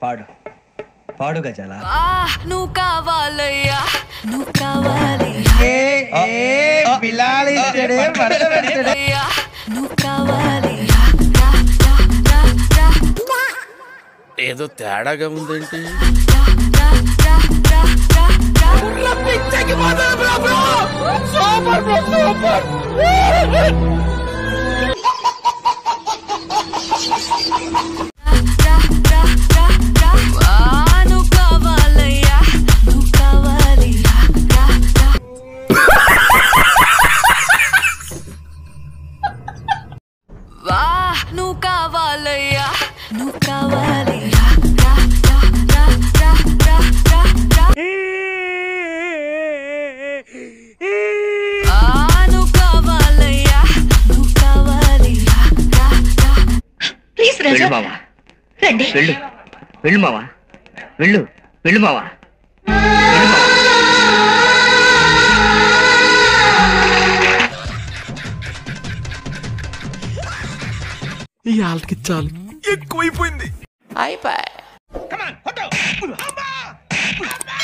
పాడు పాడు గజాల ఆ, నువ్వు కావాలయ్యా నువ్వు కావాలి అయ్యా, నువ్వు కావాలి రా, రా, రా, రా, రా, ఏదో తేడాగా ఉందేంటి రా, రా, రా, రా, రా, రా. రా, రా, రా, రా. ఆ, నువ్వు కావాలయ్యా నువ్వు కావాలి రా, రా, రా. వా నువ్వు కావాలయ్యా నువ్వు కావాలి రా, రా, రా, రా, రా, రా, రా, రా. ఆ, నువ్వు కావాలయ్యా నువ్వు కావాలి రా, రా, రా. ప్లీజ్ వెళ్ళు రాజా మావా రండి వెళ్ళు వెళ్ళు మావా వెళ్ళు వెళ్ళు మావా వెళ్ళు మావా ఈ ఆళ్ళకి చాలు ఎక్కువైపోయింది Come on, hot dog.